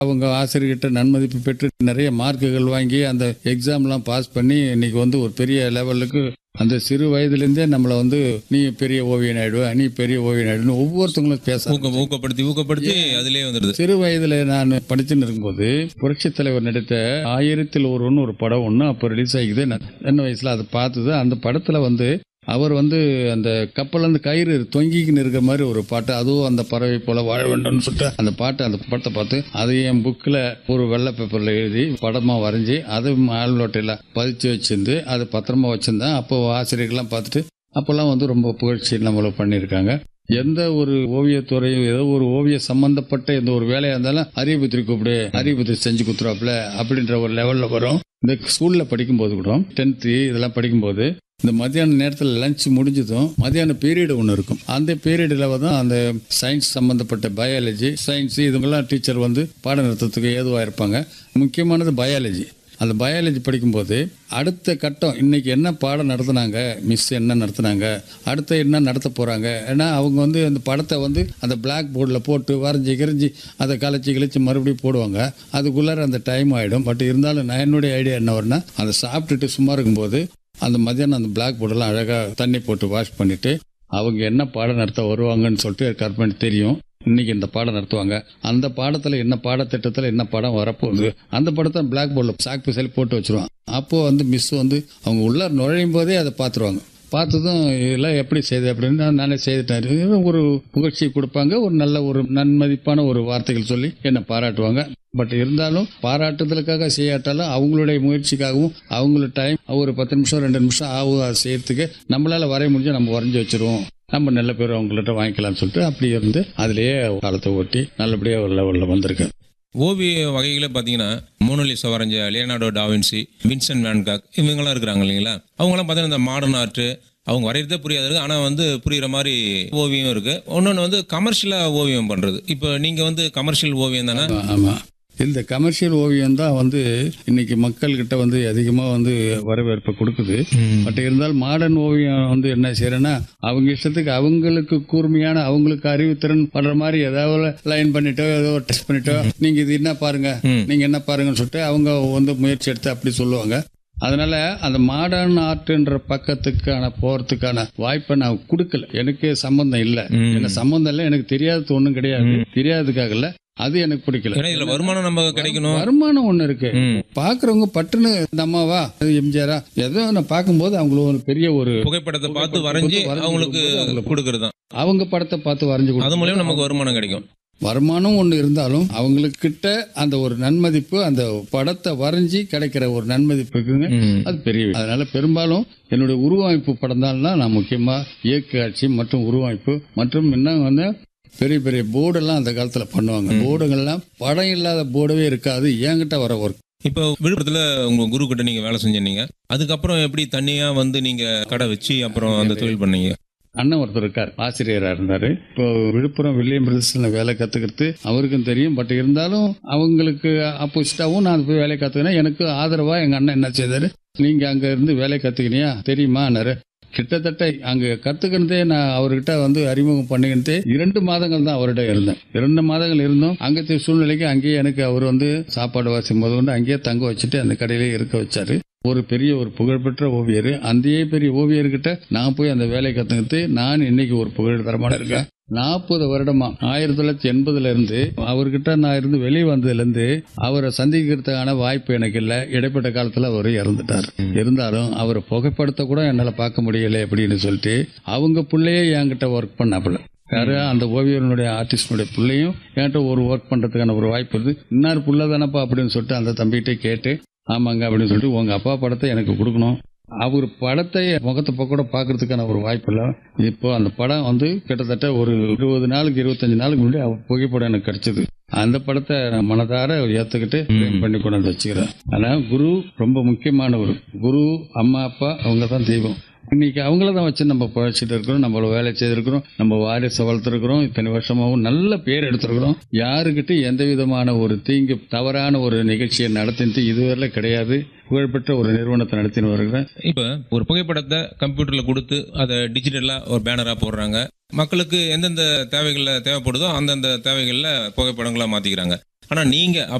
அவங்க ஆசிரியர்கிட்ட நன்மதிப்பு பெற்று நிறைய மார்க்குகள் வாங்கி அந்த எக்ஸாம்லாம் பாஸ் பண்ணி இன்னைக்கு வந்து ஒரு பெரிய லெவலுக்கு அந்த சிறு வயதுலேருந்தே நம்மளை வந்து நீ பெரிய ஓவியன் ஆயிடுவ நீ பெரிய ஓவியன் ஆயிடுன்னு ஒவ்வொருத்தவங்களும் பேச ஊக்க ஊக்கப்படுத்தி ஊக்கப்படுத்தி அதுலயே வந்துடுது சிறு வயதுல நான் படிச்சுன்னு இருக்கும்போது புரட்சி தலைவர் நடித்த ஆயிரத்தில் ஒருவன் ஒரு படம் ஒன்று அப்போ ரிலீஸ் ஆகிக்குது நான் சின்ன வயசுல அதை பார்த்தது அந்த படத்துல வந்து அவர் வந்து அந்த கப்பல்ல இருந்து கயிறு தொங்கிக்கின்னு இருக்கிற மாதிரி ஒரு பாட்டு அதுவும் அந்த பறவை போல வாழ வேண்டும்னு சொல்லிட்டு அந்த பாட்டு அந்த படத்தை பார்த்து அதை என் புக்கில் ஒரு வெள்ளை பேப்பரில் எழுதி படமா வரைஞ்சி அதை ஆழ்நோட்டையில் பதிச்சு வச்சிருந்து அதை பத்திரமா வச்சிருந்தேன் அப்போ ஆசிரியர்கள்லாம் பார்த்துட்டு அப்போல்லாம் வந்து ரொம்ப புகழ்ச்சி நம்மள பண்ணியிருக்காங்க எந்த ஒரு ஓவியத்துறையும் ஏதோ ஒரு ஓவிய சம்பந்தப்பட்ட எந்த ஒரு வேலையா இருந்தாலும் அரியபுத்திரி கூப்பிடு அரியபுத்திரி செஞ்சு குத்துறாப்புல அப்படின்ற ஒரு லெவல்ல வரும் இந்த ஸ்கூல்ல படிக்கும்போது கூட டென்த்து இதெல்லாம் படிக்கும்போது இந்த மத்தியான நேரத்தில் லஞ்ச் முடிஞ்சதும் மத்தியான பீரியட் ஒன்று இருக்கும் அந்த பீரியடில் தான் அந்த சயின்ஸ் சம்மந்தப்பட்ட பயாலஜி சயின்ஸ் இதுங்கெல்லாம் டீச்சர் வந்து பாடம் நடத்துறதுக்கு ஏதுவாக இருப்பாங்க முக்கியமானது பயாலஜி அந்த பயாலஜி படிக்கும்போது அடுத்த கட்டம் இன்னைக்கு என்ன பாடம் நடத்துனாங்க மிஸ் என்ன நடத்துனாங்க அடுத்த என்ன நடத்த போகிறாங்க ஏன்னா அவங்க வந்து அந்த படத்தை வந்து அந்த பிளாக் போர்டில் போட்டு வரைஞ்சி கிரைஞ்சி அதை கலைச்சி கிழிச்சு மறுபடியும் போடுவாங்க அதுக்குள்ளார அந்த டைம் ஆகிடும் பட் இருந்தாலும் நான் என்னுடைய ஐடியா என்ன வரும்னா அதை சாப்பிட்டுட்டு சும்மா இருக்கும்போது அந்த மத்தியானம் அந்த பிளாக் போர்டெல்லாம் அழகாக தண்ணி போட்டு வாஷ் பண்ணிட்டு அவங்க என்ன பாடம் நடத்த வருவாங்கன்னு சொல்லிட்டு கற்பனை தெரியும் இன்னைக்கு இந்த பாடம் நடத்துவாங்க அந்த பாடத்துல என்ன பாடத்திட்டத்துல என்ன படம் வரப்போகுது அந்த படத்தை பிளாக் போர்டில் சாக் பிசல் போட்டு வச்சிருவாங்க அப்போ வந்து மிஸ் வந்து அவங்க உள்ள நுழையும் போதே அதை பார்த்துருவாங்க பார்த்ததும் இதெல்லாம் எப்படி செய்து அப்படின்னு நான் நானே செய்துட்டேன் ஒரு புகழ்ச்சி கொடுப்பாங்க ஒரு நல்ல ஒரு நன்மதிப்பான ஒரு வார்த்தைகள் சொல்லி என்னை பாராட்டுவாங்க பட் இருந்தாலும் பாராட்டுதலுக்காக செய்யாட்டாலும் அவங்களுடைய முயற்சிக்காகவும் அவங்களோட டைம் ஒரு பத்து நிமிஷம் ரெண்டு நிமிஷம் ஆகும் அதை செய்யறதுக்கு நம்மளால வரைய முடிஞ்சா நம்ம வரைஞ்சி வச்சிருவோம் நம்ம நல்ல பேர் அவங்கள்ட்ட வாங்கிக்கலாம்னு சொல்லிட்டு அப்படி இருந்து அதுலயே காலத்தை ஓட்டி நல்லபடியா ஒரு லெவல்ல வந்திருக்கேன் ஓவிய வகைகளை பார்த்தீங்கன்னா மோனோலிசா வரைஞ்ச லியனார்டோ டாவின்சி வின்சென்ட் வேன்காக் இவங்கெல்லாம் இருக்கிறாங்க இல்லைங்களா அவங்களாம் பார்த்தீங்கன்னா இந்த மாடர்ன் ஆர்ட் அவங்க வரைகிறதே புரியாது இருக்கு ஆனால் வந்து புரியுற மாதிரி ஓவியம் இருக்கு இன்னொன்று வந்து கமர்ஷியலாக ஓவியம் பண்ணுறது இப்போ நீங்கள் வந்து கமர்ஷியல் ஓவியம் தானே ஆமா இந்த கமர்ஷியல் ஓவியம் தான் வந்து இன்னைக்கு மக்கள்கிட்ட வந்து அதிகமா வந்து வரவேற்பை கொடுக்குது பட் இருந்தாலும் மாடர்ன் ஓவியம் வந்து என்ன செய்யறேன்னா அவங்க இஷ்டத்துக்கு அவங்களுக்கு கூர்மையான அவங்களுக்கு அறிவுத்திறன் படுற மாதிரி ஏதாவது லைன் பண்ணிட்டோ ஏதோ டெஸ்ட் பண்ணிட்டோ நீங்க இது என்ன பாருங்க நீங்க என்ன பாருங்கன்னு சொல்லிட்டு அவங்க வந்து முயற்சி எடுத்து அப்படி சொல்லுவாங்க அதனால அந்த மாடர்ன் ஆர்ட்ன்ற பக்கத்துக்கான போறதுக்கான வாய்ப்பை நான் கொடுக்கல எனக்கு சம்பந்தம் இல்லை எனக்கு சம்பந்தம் இல்லை எனக்கு தெரியாதது ஒன்றும் கிடையாது தெரியாததுக்காக இல்ல அது எனக்கு பிடிக்கல ஏன்னா இதில் வருமானம் நம்ம கிடைக்கணும் வருமானம் ஒண்ணு இருக்கு ம். பாக்குறவங்க பட்டுன்னு இந்த அம்மாவா அது எம்ஜிஆரா ஏதோ நான் பார்க்கும்போது அவங்களுக்கு ஒரு பெரிய ஒரு புகைப்படத்தை பார்த்து வரைஞ்சி வரைஞ்சு அவங்களுக்கு கொடுக்கும்போது அவங்களுக்கு கொடுக்கறது தான் அவங்க படத்தை பார்த்து வரைஞ்சு அது கொடுக்கும் மூலியம் நமக்கு வருமானம் கிடைக்கும் வருமானம் ஒண்ணு இருந்தாலும் அவங்களுக்கு கிட்ட அந்த ஒரு நன்மதிப்பு அந்த படத்தை வரைஞ்சி கிடைக்கிற ஒரு நன்மதிப்பு இருக்குங்க ம். அது பெரிய விஷயம். அதனால பெரும்பாலும் என்னுடைய உருவமைப்பு படம் தான் நான் முக்கியமா இயற்கை காட்சி மற்றும் உருவமைப்பு மற்றும் இன்னும் வந்து பெரிய பெரிய போர்டெல்லாம் அந்த காலத்துல பண்ணுவாங்க போர்டுகள்லாம் படம் இல்லாத போர்டவே இருக்காது என்கிட்ட வர ஒர்க் இப்போ விழுப்புரத்துல உங்க குரு கிட்ட நீங்க வேலை செஞ்சீங்க அதுக்கப்புறம் எப்படி தனியா வந்து நீங்க கடை வச்சு அப்புறம் அந்த தொழில் பண்ணீங்க அண்ணன் ஒருத்தர் இருக்கார் ஆசிரியரா இருந்தாரு இப்போ விழுப்புரம் வில்லியம் பிரதர்ஸ்ல வேலை கத்துக்கிறது அவருக்கும் தெரியும் பட் இருந்தாலும் அவங்களுக்கு ஆப்போசிட்டாவும் நான் போய் வேலை கத்துக்கினேன் எனக்கு ஆதரவா எங்க அண்ணன் என்ன செய்தாரு நீங்க அங்க இருந்து வேலை கத்துக்கினியா தெரியுமான்னாரு கிட்டத்தட்ட அங்க கத்துக்கினதே நான் அவர்கிட்ட வந்து அறிமுகம் பண்ணிக்கிட்டே இரண்டு மாதங்கள் தான் அவர்கிட்ட இருந்தேன் இரண்டு மாதங்கள் இருந்தோம் அங்கത്തെ சூழ்நிலைக்கு அங்கேயே எனக்கு அவர் வந்து சாப்பாடு வாசிக்கும் போது கொண்டு அங்கேயே தங்க வச்சுட்டு அந்த கடையிலே இருக்க வச்சாரு ஒரு பெரிய ஒரு புகழ்பெற்ற ஓவியர் அந்த பெரிய ஓவியர்கிட்ட நான் போய் அந்த வேலையை கத்துக்கிட்டு நான் இன்னைக்கு ஒரு புகழ் தரமான இருக்கேன் நாற்பது வருடமா ஆயிரத்தி தொள்ளாயிரத்தி எண்பதுல இருந்து அவர்கிட்ட நான் இருந்து வெளியே வந்ததுல இருந்து அவரை சந்திக்கிறதுக்கான வாய்ப்பு எனக்கு இல்லை இடைப்பட்ட காலத்துல அவர் இறந்துட்டார் இருந்தாலும் அவரை புகைப்படத்தை கூட என்னால பார்க்க முடியல அப்படின்னு சொல்லிட்டு அவங்க பிள்ளையே என்கிட்ட ஒர்க் பண்ணாப்புல யாரு அந்த ஓவியனுடைய ஆர்டிஸ்டுடைய பிள்ளையும் என்கிட்ட ஒரு ஒர்க் பண்றதுக்கான ஒரு வாய்ப்பு இருந்து இன்னார் புள்ள தானப்பா அப்படின்னு சொல்லிட்டு அந்த தம்பிகிட்ட கேட்டு ஆமாங்க அப்படின்னு சொல்லிட்டு உங்க அப்பா படத்தை எனக்கு கொடுக்கணும் அவர் படத்தை முகத்தை பக்கம் கூட பார்க்கறதுக்கான ஒரு வாய்ப்பு இல்லை இப்போ அந்த படம் வந்து கிட்டத்தட்ட ஒரு இருபது நாளுக்கு இருபத்தஞ்சு நாளுக்கு முன்னாடி அவர் புகைப்படம் எனக்கு கிடைச்சது அந்த படத்தை நான் மனதார ஏத்துக்கிட்டு frame பண்ணி கொண்டு வந்து வச்சுக்கிறேன் ஆனா குரு ரொம்ப முக்கியமானவர் குரு அம்மா அப்பா அவங்க தான் தெய்வம் இன்னைக்கு அவங்கள தான் வச்சு நம்ம பழச்சிட்டு இருக்கிறோம் நம்மள வேலை செய்திருக்கிறோம் நம்ம வாரிசை வளர்த்துருக்கிறோம் இத்தனை வருஷமாவும் நல்ல பேர் எடுத்திருக்கிறோம் யாருக்கிட்ட எந்த விதமான ஒரு தீங்கு தவறான ஒரு நிகழ்ச்சியை நடத்திட்டு இதுவரை கிடையாது புகழ்பெற்ற ஒரு நிறுவனத்தை நடத்தின்னு வருகிறேன் இப்போ ஒரு புகைப்படத்தை கம்ப்யூட்டர்ல கொடுத்து அதை டிஜிட்டலா ஒரு பேனரா போடுறாங்க மக்களுக்கு எந்தெந்த தேவைகள்ல தேவைப்படுதோ அந்தந்த தேவைகள்ல புகைப்படங்களா மாத்திக்கிறாங்க ஆனால் நீங்கள்